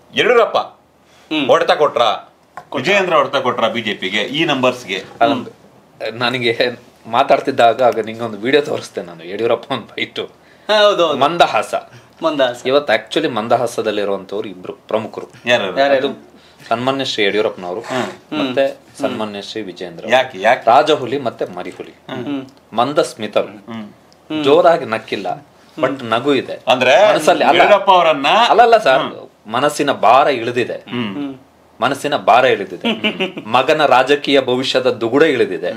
ಯಡಿಯೂರಪ್ಪ ಹ್ಮ್. ಹೊಡೆತ ಕೊಟ್ರ ವಿಜಯೇಂದ್ರ ಹೊಡೆತ ಕೊಟ್ರ ಬಿಜೆಪಿಗೆ ಈ ನಂಬರ್ಸ್ಗೆ ಅಲ್ಲ, ನನಗೆ ಮಾತಾಡ್ತಿದ್ದಾಗ ಆಗ ನಿಂಗೊಂದು ವಿಡಿಯೋ ತೋರಿಸ್ತೆ ನಾನು ಯಡಿಯೂರಪ್ಪ ಒಂದು ಬೈಟು ಹಾ, ಹೌದು ಹೌದು ಮಂದಹಾಸ ಮಂದಾಸ ಇವತ್ತು ಆಕ್ಚುಲಿ ಮಂದಹಾಸದಲ್ಲಿರುವಂತವ್ರು ಇಬ್ರು ಪ್ರಮುಖರು ಯಾರು ಅದು ಸನ್ಮಾನ್ಯ ಶ್ರೀ ಯಡಿಯೂರಪ್ಪನವರು ಮತ್ತೆ ಸನ್ಮಾನ್ಯ ಶ್ರೀ ವಿಜೇಂದ್ರ ಯಾಕೆ ಯಾಕೆ ರಾಜಹುಲಿ ಮತ್ತೆ ಮರಿಹುಲಿ ಮಂದ ಸ್ಮಿತರು ಜೋರಾಗಿ ನಕ್ಕಿಲ್ಲ ಬಟ್ ನಗು ಇದೆ ಅಂದ್ರೆ ಮನಸ್ಸಲ್ಲಿ ಅಲ್ಲ ಯಡಿಯೂರಪ್ಪ ಅವರನ್ನ ಅಲ್ಲಲ್ಲ ಸರ್ ಮನಸ್ಸಿನ ಭಾರ ಇಳಿದಿದೆ ಮನಸ್ಸಿನ ಭಾರ ಇಳಿದಿದೆ ಮಗನ ರಾಜಕೀಯ ಭವಿಷ್ಯದ ದುಗುಡ ಇಳಿದಿದೆ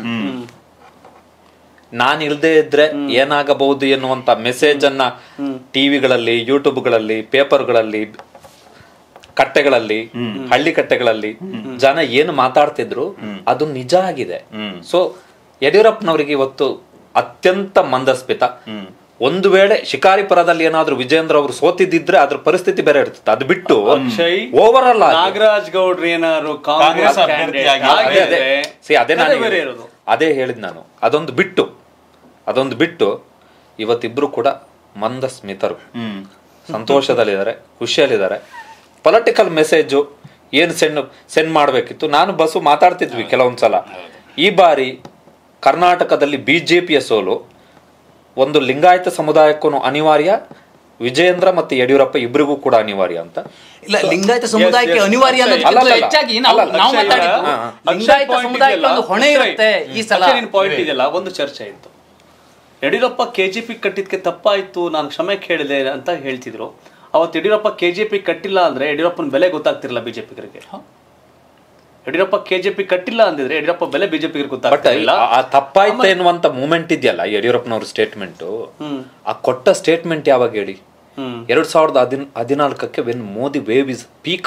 ನಾನ್ ಇಲ್ದೇ ಇದ್ರೆ ಏನಾಗಬಹುದು ಎನ್ನುವಂತ ಮೆಸೇಜ್ ಅನ್ನ ಟಿವಿಗಳಲ್ಲಿ ಯೂಟ್ಯೂಬ್ಗಳಲ್ಲಿ ಪೇಪರ್ಗಳಲ್ಲಿ ಕಟ್ಟೆಗಳಲ್ಲಿ ಹಳ್ಳಿ ಕಟ್ಟೆಗಳಲ್ಲಿ ಜನ ಏನು ಮಾತಾಡ್ತಿದ್ರು ಅದು ನಿಜ ಆಗಿದೆ ಸೊ ಯಡಿಯೂರಪ್ಪನವರಿಗೆ ಇವತ್ತು ಅತ್ಯಂತ ಮಂದಸ್ಮಿತ ಒಂದು ವೇಳೆ ಶಿಕಾರಿಪುರದಲ್ಲಿ ಏನಾದ್ರೂ ವಿಜೇಂದ್ರ ಅವರು ಸೋತಿದ್ದಿದ್ರೆ ಅದ್ರ ಪರಿಸ್ಥಿತಿ ಬೇರೆ ಇರ್ತಿತ್ತು ಅದು ಬಿಟ್ಟು ಅಕ್ಷಯ್ ಓವರ್ ಆಲ್ ನಾಗರಾಜ್ ಗೌಡ್ರು ಏನಾದ್ರು ಕಾಂಗ್ರೆಸ್ ಕಾಂಗ್ರೆಸ್ ಅಭ್ಯರ್ಥಿ candidate ಆಗಿ- ಅದೇ ಅದೇ ಆಗಿದ್ರೆ See, ಅದೇ ಕಥೆ ನಾನು ಬೇರೆ ಹೇಳಿದ್ದು. ಇರೋದು ಅದೇ ಹೇಳಿದ್ ನಾನು ಅದೊಂದು ಬಿಟ್ಟು ಅದೊಂದು ಬಿಟ್ಟು ಇವತ್ತಿಬ್ರು ಕೂಡ ಮಂದ ಸ್ಮಿತರು ಸಂತೋಷದಲ್ಲಿದ್ದಾರೆ ಖುಷಿಯಲ್ಲಿದ್ದಾರೆ ಪೊಲಿಟಿಕಲ್ ಮೆಸೇಜು ಏನು ಸೆಂಡ್ ಸೆಂಡ್ ಮಾಡಬೇಕಿತ್ತು ನಾನು ಬಸ್ಸು ಮಾತಾಡ್ತಿದ್ವಿ ಕೆಲವೊಂದ್ಸಲ ಈ ಬಾರಿ ಕರ್ನಾಟಕದಲ್ಲಿ ಬಿಜೆಪಿಯ ಸೋಲು ಒಂದು ಲಿಂಗಾಯತ ಸಮುದಾಯಕ್ಕೂ ಅನಿವಾರ್ಯ ವಿಜಯೇಂದ್ರ ಮತ್ತೆ ಯಡಿಯೂರಪ್ಪ ಇಬ್ಬರಿಗೂ ಕೂಡ ಅನಿವಾರ್ಯ ಅಂತ ಇಲ್ಲ ಲಿಂಗಾಯತ ಸಮುದಾಯಕ್ಕೆ yes. ಅನಿವಾರ್ಯ ಅಕ್ಷಯ್. ಅನ್ನೋದಕ್ಕಿಂತ ಅಲ್ಲಲ್ಲ. ಹೆಚ್ಚಾಗಿ ನಾವು ಅಲ್ಲಲ್ಲ. ನಾವು ಅಕ್ಷಯ್ ಮಾತಾಡಿದ್ದು ಹಾ, ಹಾ. ಲಿಂಗಾಯತ ಸಮುದಾಯಕ್ಕೆ ಒಂದು ಹೊಣೆ ಇರುತ್ತೆ ಈ ಸಲ ಪಾಯಿಂಟ್ ಇದೆಯಲ್ಲ ಒಂದು ಚರ್ಚೆ ಇತ್ತು ಯಡಿಯೂರಪ್ಪ ಕೆಜಿಪಿ ಕಟ್ಟಿದ್ಕೆ ತಪ್ಪಾಯ್ತು ನಾನು ಕ್ಷಮೆ ಕೇಳಿದೆ ಅಂತ ಹೇಳ್ತಿದ್ರು ಅವತ್ತು ಯಡಿಯೂರಪ್ಪ ಕೆಜಿಪಿ ಕಟ್ಟಿಲ್ಲ ಅಂದ್ರೆ ಯಡಿಯೂರಪ್ಪನ ಬೆಲೆ ಗೊತ್ತಾಗ್ತಿರಲ್ಲ ಬಿಜೆಪಿಗರಿಗೆ ಯಡಿಯೂರಪ್ಪ ಕೆಜೆಪಿ ಕಟ್ಟಿಲ್ಲ ಅಂದಿದ್ರೆ ಯಡಿಯೂರಪ್ಪ ಬೆಲೆ ಬಿಜೆಪಿಗರಿಗೆ ಬಟ್ ಗೊತ್ತಾಗ್ತಿರಲಿಲ್ಲ ಆ ತಪ್ಪಾಯ್ತು ಎನ್ನುವಂತ ಮೂಮೆಂಟ್ ಇದೆಯಲ್ಲ ಯಡಿಯೂರಪ್ಪನವ್ರ ಸ್ಟೇಟ್ಮೆಂಟ್ ಹ್ಮ್ ಆ ಕೊಟ್ಟ ಸ್ಟೇಟ್ಮೆಂಟ್ ಯಾವಾಗ ಹೇಳಿ ಹ್ಮ್ ಎರಡ್ ಸಾವಿರದ ಹದಿನ ಹದಿನಾಲ್ಕಕ್ಕೆ when Modi wave is peak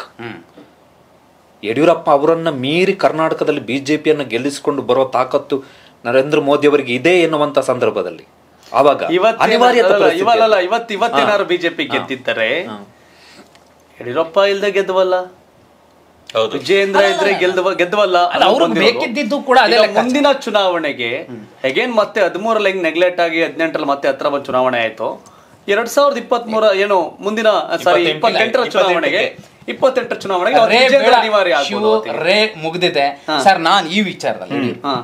Yediyurappa ಅವರನ್ನ ಮೀರಿ ಕರ್ನಾಟಕದಲ್ಲಿ ಬಿಜೆಪಿಯನ್ನ ಗೆಲ್ಲಿಸಿಕೊಂಡು ಬರೋ ತಾಕತ್ತು ನರೇಂದ್ರ ಮೋದಿ ಅವರಿಗೆ ಇದೆ ಎನ್ನುವಂತ ಸಂದರ್ಭದಲ್ಲಿ ಆವಾಗ ಅನಿವಾರ್ಯತೆ ಇವತ್ತು ಪರಿಸ್ಥಿತಿ ಇವಲ್ಲ ಇವತ್ತು ಇವತ್ತೇನಾದ್ರು ಬಿಜೆಪಿ ಗೆದ್ದಿದ್ದಾರೆ ಯಡಿಯೂರಪ್ಪ ಇಲ್ದೆ ಗೆದ್ವಲ್ಲ ಹೌದು ವಿಜೇಂದ್ರ ಇದ್ರೆ ಗೆಲ್ದವ ಗೆದ್ವಲ್ಲ ಅಲ್ಲ, ಅನ್ನೋ ಅವ್ರು ಬಂದಿರೋದು. ಬೇಕಿದ್ದಿದ್ದು ಕೂಡ ಅದೇ ಈಗ ಲೆಕ್ಕಾಚಾರ. ಮುಂದಿನ ಚುನಾವಣೆಗೆ ಅಗೇನ್ ಮತ್ತೆ ಹದಿಮೂರಲ್ಲಿ ಹೆಂಗ್ ನೆಗ್ಲೆಕ್ಟ್ ಆಗಿ ಹದಿನೆಂಟರಲ್ಲಿ ಮತ್ತೆ ಹತ್ರ ಬಂದ್ ಚುನಾವಣೆ ಆಯ್ತು ಎರಡ್ ಸಾವಿರದ ಇಪ್ಪತ್ತ್ ಮೂರ ಏನು ಮುಂದಿನ ಸಾರಿ ಇಪ್ಪತ್ತೆಂಟು- ಇಪ್ಪತ್ತೆಂಟರ ಚುನಾವಣೆಗೆ ಇಪ್ಪತ್ತೆಂಟರ ಚುನಾವಣೆಗೆ ಅವ್ರು ರೇ ವಿಜೇಂದ್ರ ಬೇಡ, ಅನಿವಾರ್ಯ ಶಿವು ಆಗ್ಬೋದು ಅವತ್ತಿಗೆ. ರೇ ಮುಗ್ದಿದೆ ಸರ್ ನಾನ್ ಈ ವಿಚಾರದಲ್ಲಿ ಹಾ.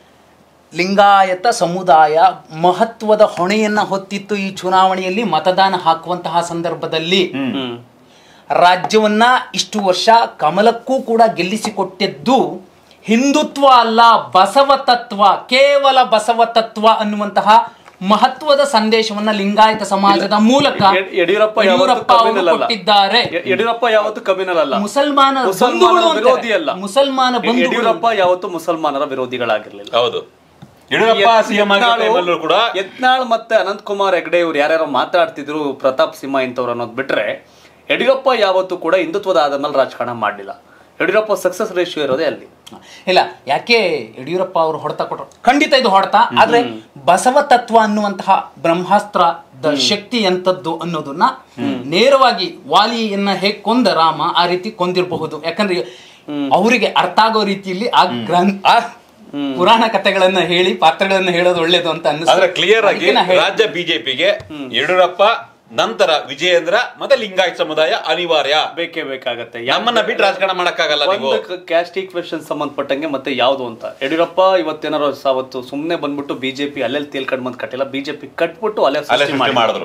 ಲಿಂಗಾಯತ ಸಮುದಾಯ ಮಹತ್ವದ ಹೊಣೆಯನ್ನ ಹೊತ್ತಿತ್ತು ಈ ಚುನಾವಣೆಯಲ್ಲಿ ಮತದಾನ ಹಾಕುವಂತಹ ಸಂದರ್ಭದಲ್ಲಿ ಹ್ಮ್ ರಾಜ್ಯವನ್ನ ಇಷ್ಟು ವರ್ಷ ಕಮಲಕ್ಕೂ ಕೂಡ ಗೆಲ್ಲಿಸಿಕೊಟ್ಟಿದ್ದು ಹಿಂದುತ್ವ ಅಲ್ಲ ಬಸವ ತತ್ವ ಕೇವಲ ಬಸವ ತತ್ವ ಅನ್ನುವಂತಹ ಮಹತ್ವದ ಸಂದೇಶವನ್ನ ಲಿಂಗಾಯತ ಸಮಾಜದ ಮೂಲಕ ಯಡ್- ಯಡಿಯೂರಪ್ಪ ಯಾವತ್ತೂ ಯಡಿಯೂರಪ್ಪ ಅವರು ಕಮ್ಯುನಲ್ ಅಲ್ಲ. ಕೊಟ್ಟಿದ್ದಾರೆ ಯ- ಯಡಿಯೂರಪ್ಪ ಯಾವತ್ತು ಕಮ್ಯುನಲ್ ಅಲ್ಲ ಮುಸಲ್ಮಾನ ಮುಸಲ್ಮಾನರ ಬಂಧುಗಳು ಅಂತಾರೆ. ವಿರೋಧಿ ಅಲ್ಲ ಮುಸಲ್ಮಾನ ಬಂಧುಗಳು ಯಡಿಯೂರಪ್ಪ ಯಾವತ್ತು ಮುಸಲ್ಮಾನರ ವಿರೋಧಿಗಳಾಗಿರ್ಲಿಲ್ಲ ಹೌದು ಯಡಿಯೂರಪ್ಪ ಸಿಎಂ ಆಗಿರೋ ಕೂಡ ಯತ್ನಾಳ್ ಮತ್ತೆ ಅನಂತ್ ಕುಮಾರ್ ಹೆಗಡೆ ಇವ್ರು ಯಾರ್ಯಾರೋ ಮಾತಾಡ್ತಿದ್ರು ಪ್ರತಾಪ್ ಸಿಂಹ ಇಂಥವ್ರು ಅನ್ನೋದು ಬಿಟ್ರೆ ಯಡಿಯೂರಪ್ಪ ಯಾವತ್ತೂ ಕೂಡ ಹಿಂದುತ್ವದ ಆದ ಮೇಲೆ ರಾಜಕಾರಣ ಮಾಡಲಿಲ್ಲ ಯಡಿಯೂರಪ್ಪ ಸಕ್ಸಸ್ ರೇಷಿಯೋ ಇರೋದೇ ಅಲ್ಲಿ ಇಲ್ಲ ಯಾಕೆ ಯಡಿಯೂರಪ್ಪ ಅವರು ಹೊಡೆತ ಕೊಟ್ಟರು ಖಂಡಿತ ಇದು ಹೊಡೆತ ಆದ್ರೆ ಬಸವ ತತ್ವ ಅನ್ನುವಂತಹ ಬ್ರಹ್ಮಾಸ್ತ್ರದ ಶಕ್ತಿ ಎಂತದ್ದು ಅನ್ನೋದನ್ನ ನೇರವಾಗಿ ವಾಲಿಯನ್ನ ಹೇಗ್ ಕೊಂದ ರಾಮ ಆ ರೀತಿ ಕೊಂದಿರಬಹುದು ಯಾಕಂದ್ರೆ ಅವರಿಗೆ ಅರ್ಥ ಆಗೋ ರೀತಿಯಲ್ಲಿ ಆ ಗ್ರಂಥ ಆ ಪುರಾಣ ಕಥೆಗಳನ್ನ ಹೇಳಿ ಪಾತ್ರಗಳನ್ನ ಹೇಳೋದು ಒಳ್ಳೇದು ಅಂತ ಅನ್ನಿಸ್ತು. ಆದ್ರೆ ಕ್ಲಿಯರ್ ಆಗಿ ಅದಕ್ಕೆ ನಾ ಹೇಳ್ದೆ. ರಾಜ್ಯ ಬಿಜೆಪಿಗೆ ಯಡಿಯೂರಪ್ಪ ನಂತರ ವಿಜಯೇಂದ್ರ ಮತ್ತೆ ಲಿಂಗಾಯತ್ ಸಮುದಾಯ ಅನಿವಾರ್ಯ ಬೇಕೇ ಬೇಕಾಗತ್ತೆ ನಮ್ಮನ್ನ ಬಿಟ್ಟು ರಾಜಕಾರಣ ಮಾಡಕ್ಕಾಗಲ್ಲ ನೀವು ಒಂದು ಕ್ಯಾಸ್ಟ್ ಈಕ್ವೇಶನ್ ಸಂಬಂಧಪಟ್ಟಂಗೆ ಮತ್ತೆ ಯಾವುದು ಅಂತ ಯಡಿಯೂರಪ್ಪ ಇವತ್ತೇನಾರು ಅವತ್ತು ಸುಮ್ಮನೆ ಬಂದ್ಬಿಟ್ಟು ಬಿಜೆಪಿ ಅಲ್ಲೆಲ್ಲಿ ತೇಲ್ಕಂಡ್ ಬಂದ್ ಕಟ್ಟಿಲ್ಲ ಬಿಜೆಪಿ ಕಟ್ಬಿಟ್ಟು ಅಲೆ ಅಲೆ ಸೃಷ್ಟಿ ಮಾಡಿದ್ರು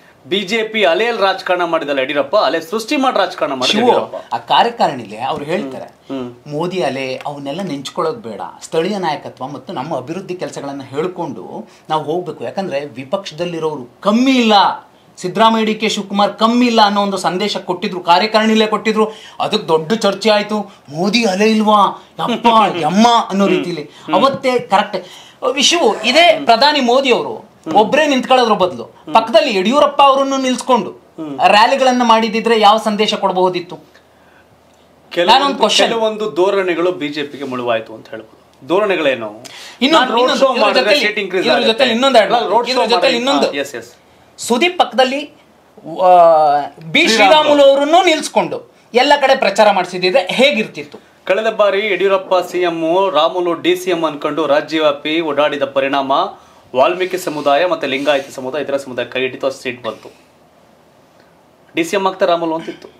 ಬಿಜೆಪಿ ಅಲೆಯಲ್ಲಿ ರಾಜಕಾರಣ ಮಾಡಿದಲ್ಲ ಯಡಿಯೂರಪ್ಪ ಅಲೆ ಸೃಷ್ಟಿ ಮಾಡಿ ರಾಜಕಾರಣ ಮಾಡಿದ ಶಿವು ಯಡಿಯೂರಪ್ಪ ಆ ಕಾರ್ಯಕಾರಿಣಿಲಿ ಅವ್ರು ಹೇಳ್ತಾರೆ ಮೋದಿ ಅಲೆ ಅವನ್ನೆಲ್ಲ ನೆಂಚ್ಕೊಳ್ಳೋದು ಬೇಡ ಸ್ಥಳೀಯ ನಾಯಕತ್ವ ಮತ್ತು ನಮ್ಮ ಅಭಿವೃದ್ಧಿ ಕೆಲಸಗಳನ್ನ ಹೇಳ್ಕೊಂಡು ನಾವು ಹೋಗ್ಬೇಕು ಯಾಕಂದ್ರೆ ವಿಪಕ್ಷದಲ್ಲಿರೋರು ಕಮ್ಮಿ ಇಲ್ಲ ಸಿದ್ದರಾಮಯ್ಯ ಡಿ ಕೆ ಶಿವಕುಮಾರ್ ಕಮ್ಮಿ ಇಲ್ಲ ಅನ್ನೋ ಒಂದು ಸಂದೇಶ ಕೊಟ್ಟಿದ್ರು ಕಾರ್ಯಕಾರಿಣಿಲೇ ಕೊಟ್ಟಿದ್ರು ಅದಕ್ಕೆ ದೊಡ್ಡ ಚರ್ಚೆ ಆಯ್ತು ಮೋದಿ ಅಲೆ ಇಲ್ವಾ ಯಪ್ಪ ಯಮ್ಮ ಅನ್ನೋ ರೀತಿಲಿ ಅವತ್ತೇ ಕರೆಕ್ಟ್ ವಿಷಯವು ಇದೇ ಪ್ರಧಾನಿ ಮೋದಿ ಅವರು ಒಬ್ಬರೇ ನಿಂತ್ಕೊಳ್ಳೋದ್ರ ಬದಲು ಪಕ್ಕದಲ್ಲಿ ಯಡಿಯೂರಪ್ಪ ಅವರನ್ನು ನಿಲ್ಸ್ಕೊಂಡು ರ್ಯಾಲಿಗಳನ್ನ ಮಾಡಿದಿದ್ರೆ ಯಾವ ಸಂದೇಶ ಕೊಡಬಹುದಿತ್ತು ಕೆಲವೊಂದು ನಾನೊಂದು question. ಕೆಲವೊಂದು ಧೋರಣೆಗಳು ಬಿಜೆಪಿಗೆ ಮುಳುವಾಯ್ತು ಅಂತ ಹೇಳ್ಬೋದು ಧೋರಣೆಗಳೇನು ಇನ್ನೊಂದು- ರೋಡ್ ಇನ್ನೊಂದು- ಶೋ ಇದ್ರ ಮಾಡಿದ್ರೆ ಜೊತೆಲಿ- ಸೀಟ್ ಇನ್ಕ್ರೀಸ್ ಇದ್ರ ಜೊತೆಲಿ ಇನ್ನೊಂದು add ಮಾಡಿ. ಇದ್ರ ಜೊತೆಲಿ ಇನ್ನೊಂದು. ಎಸ್ ಎಸ್ ಸುದೀಪ್ ಪಕ್ಕದಲ್ಲಿ ಆ, ಬಿ ಶ್ರೀರಾಮುಲು ಅವರನ್ನು ನಿಲ್ಸ್ಕೊಂಡು ಎಲ್ಲ ಕಡೆ ಪ್ರಚಾರ ಮಾಡಿಸಿದ್ರೆ ಹೇಗಿರ್ತಿತ್ತು ಕಳೆದ ಬಾರಿ Yediyurappa CM Ramulu D CM ಅನ್ಕೊಂಡು ರಾಜ್ಯವ್ಯಾಪಿ ಓಡಾಡಿದ ಪರಿಣಾಮ ವಾಲ್ಮೀಕಿ ಸಮುದಾಯ ಮತ್ತೆ ಲಿಂಗಾಯತ ಸಮುದಾಯ ಇತರ ಸಮುದಾಯ ಕೈ ಹಿಡಿತು ಅಷ್ಟು ಸೀಟ್ ಬಂತು ಡಿ ಸಿ ಎಂ ಆಗ್ತಾ ರಾಮುಲು ಅಂತಿತ್ತು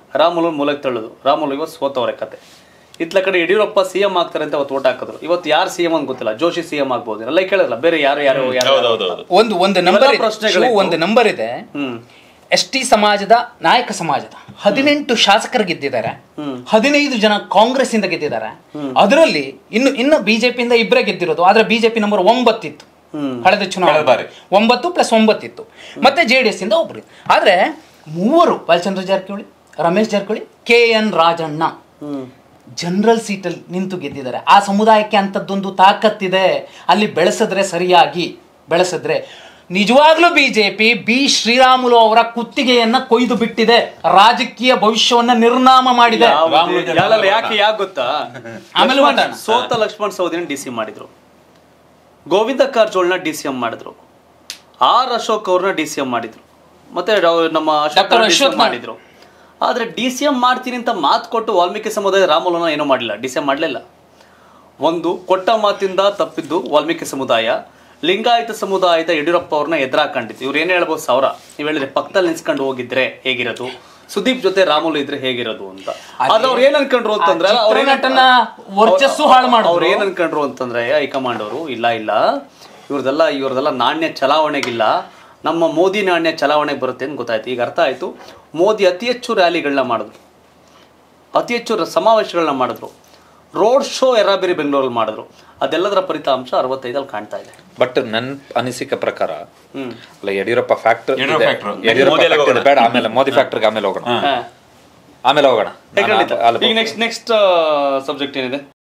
ರಾಮುಲು ಮೂಲಕ್ಕೆ ತಳ್ಳೋದು ರಾಮುಲು ಇವತ್ತು ಸೋತವ್ರೆ ಕತೆ ಇತ್ಲ ಕಡೆ ಯಡಿಯೂರಪ್ಪ ಸಿ ಎಂ ಆಗ್ತಾರೆ ಅಂತ ಅವತ್ತು ಓಟ್ ಹಾಕಿದ್ರು ಇವತ್ತು ಯಾರು ಸಿ ಎಂ ಅಂತ ಗೊತ್ತಿಲ್ಲ ಜೋಶಿ ಸಿ ಎಂ ಆಗ್ಬೋದು ಎಲ್ಲ ಕೇಳಿಲ್ಲ ಬೇರೆ ಯಾರು ಯಾರು ಯಾರು ಹೌದೌದು ಒಂದು ಒಂದು ನಂಬರ್ ಇವೆಲ್ಲ ಪ್ರಶ್ನೆಗಳಿತ್ತು. ಒಂದು ನಂಬರ್ ಇದೆ ಹ್ಮ್ ಎಸ್ ಟಿ ಸಮಾಜದ ನಾಯಕ ಸಮಾಜದ ಹದಿನೆಂಟು ಶಾಸಕರು ಗೆದ್ದಿದ್ದಾರೆ ಹದಿನೈದು ಜನ ಕಾಂಗ್ರೆಸ್ ಇಂದ ಗೆದ್ದಿದ್ದಾರೆ ಅದರಲ್ಲಿ ಇನ್ನು ಇನ್ನು ಬಿಜೆಪಿಯಿಂದ ಇಬ್ಬರೇ ಗೆದ್ದಿರೋದು ಆದ್ರೆ ಬಿಜೆಪಿ ನಂಬರ್ ಒಂಬತ್ತಿತ್ತು ಕಳೆದ ಕಳೆದ ಚುನಾವಣೆ ಬಾರಿ. ಒಂಬತ್ತು ಪ್ಲಸ್ ಒಂಬತ್ತಿತ್ತು ಮತ್ತೆ ಜೆ ಡಿ ಎಸ್ ಇಂದ ಒಬ್ರು ಆದ್ರೆ ಮೂವರು Balachandra Jarkiholi Ramesh Jarkiholi K N Rajanna general ಸೀಟಲ್ಲಿ ನಿಂತು ಗೆದ್ದಿದ್ದಾರೆ ಆ ಸಮುದಾಯಕ್ಕೆ ಅಂಥದ್ದೊಂದು ತಾಕತ್ತಿದೆ ಅಲ್ಲಿ ಬೆಳೆಸಿದ್ರೆ ಸರಿಯಾಗಿ ಬೆಳೆಸಿದ್ರೆ ನಿಜವಾಗ್ಲೂ ಬಿಜೆಪಿ ಬಿ ಶ್ರೀರಾಮುಲು ಅವರ ಕುತ್ತಿಗೆಯನ್ನ ಕೊಯ್ದು ಬಿಟ್ಟಿದೆ ರಾಜಕೀಯ ಭವಿಷ್ಯವನ್ನ ನಿರ್ನಾಮ ಮಾಡಿದೆ ರಾಮುಲು ಜನ ಯಾರಲ್ಲ ಯಾಕೆ ಯಾಕೆ ಗೊತ್ತಾ ಆಮೇಲೆ ಲಕ್ಷ್ಮಣ್- ಮಾತಾಡೋಣ. ಸೋತ ಲಕ್ಷ್ಮಣ್ ಸವದಿನ ಡಿ ಸಿ ಮಾಡಿದ್ರು ಗೋವಿಂದ ಕಾರಜೋಳನ ಡಿ ಸಿ ಎಂ ಮಾಡಿದ್ರು ಆರ್ ಅಶೋಕ್ ಅವ್ರನ್ನ ಡಿ ಸಿ ಎಂ ಮಾಡಿದ್ರು ಮತ್ತೆ ರಾವ್- ನಮ್ಮ Ashok Dr. D C M Ashwath ಮಾಡಿದ್ರು ಆದ್ರೆ ಡಿ ಸಿ ಎಂ ಮಾಡ್ತೀನಿ ಅಂತ ಮಾತು ಕೊಟ್ಟು ವಾಲ್ಮೀಕಿ ಸಮುದಾಯ ರಾಮುಲನ ಏನೂ ಮಾಡಲಿಲ್ಲ ಡಿ ಸಿ ಎಂ ಮಾಡಲಿಲ್ಲ ಒಂದು ಕೊಟ್ಟ ಮಾತಿಂದ ತಪ್ಪಿದ್ದು ವಾಲ್ಮೀಕಿ ಸಮುದಾಯ ಲಿಂಗಾಯತ ಸಮುದಾಯದ ಯಡಿಯೂರಪ್ಪ ಅವ್ರನ್ನ ಎದುರಾಕೊಂಡಿತ್ತು ಇವ್ರು ಏನ್ ಹೇಳ್ಬೋದು ಸಾವಿರ ನೀವು ಹೇಳಿದ್ರೆ ಪಕ್ಕದಲ್ಲಿ ನಿಲ್ಸ್ಕೊಂಡು ಹೋಗಿದ್ರೆ ಹೇಗಿರೋದು ಸುದೀಪ್ ಜೊತೆ ರಾಮುಲು ಇದ್ರೆ ಹೇಗಿರೋದು ಅಂತ ಆದ್ರೆ ಅವ್ರು ಏನ್ ಅನ್ಕೊಂಡ್ರು ಅಂತಂದ್ರೆ ಆ ಅವ್ರು ಏನ್- ಚಿತ್ರನಟನ ವರ್ಚಸ್ಸು ಹಾಳು ಮಾಡಿದ್ರು. ಅವ್ರು ಏನ್ ಅನ್ಕೊಂಡ್ರು ಅಂತಂದ್ರೆ ಹೈಕಮಾಂಡ್ ಅವರು ಇಲ್ಲ ಇಲ್ಲ ಇವ್ರದೆಲ್ಲ ಇವ್ರದೆಲ್ಲ ನಾಣ್ಯ ಚಲಾವಣೆಗಿಲ್ಲ ನಮ್ಮ ಮೋದಿ ನಾಣ್ಯ ಚಲಾವಣೆಗೆ ಬರುತ್ತೆ ಅಂತ ಗೊತ್ತಾಯ್ತು ಈಗ ಅರ್ಥ ಆಯ್ತು ಮೋದಿ ಅತಿ ಹೆಚ್ಚು ರ್ಯಾಲಿಗಳನ್ನ ಮಾಡಿದ್ರು ಅತಿ ಹೆಚ್ಚು ರ- ಸಮಾವೇಶಗಳನ್ನ ಮಾಡಿದ್ರು ರೋಡ್ ಶೋ ಎರಾಬಿರಿ ಬೆಂಗಳೂರಲ್ಲಿ ಮಾಡಿದ್ರು ಅದೆಲ್ಲದರ ಫಲಿತಾಂಶ ಅರವತ್ತೈದಲ್ಲಿ ಕಾಣ್ತಾ ಇದೆ ಬಟ್ ನನ್ನ ಅನಿಸಿಕೆ ಪ್ರಕಾರ ಹ್ಮ್ ಅಲ್ಲ ಯಡಿಯೂರಪ್ಪ ಫ್ಯಾಕ್ಟರ್ ಯಡಿಯೂರಪ್ಪ factor. ಯಡಿಯೂರಪ್ಪ ಮೋದಿಯಲ್ಲಿ factor ಹೋಗೋಣ. ಬೇಡ ಆಮೇಲೆ ಮೋದಿ ಫ್ಯಾಕ್ಟರ್ಗೆ ಆಮೇಲೆ ಹೋಗೋಣ ಹಾ. ಆಮೇಲೆ ಹೋಗೋಣ ನಾನು ಖಂಡಿತ. ಅಲ್ಲಿ ಈಗ ನೆಕ್ಸ್ಟ್ ನೆಕ್ಸ್ಟ್ ಸಬ್ಜೆಕ್ಟ್ ಏನಿದೆ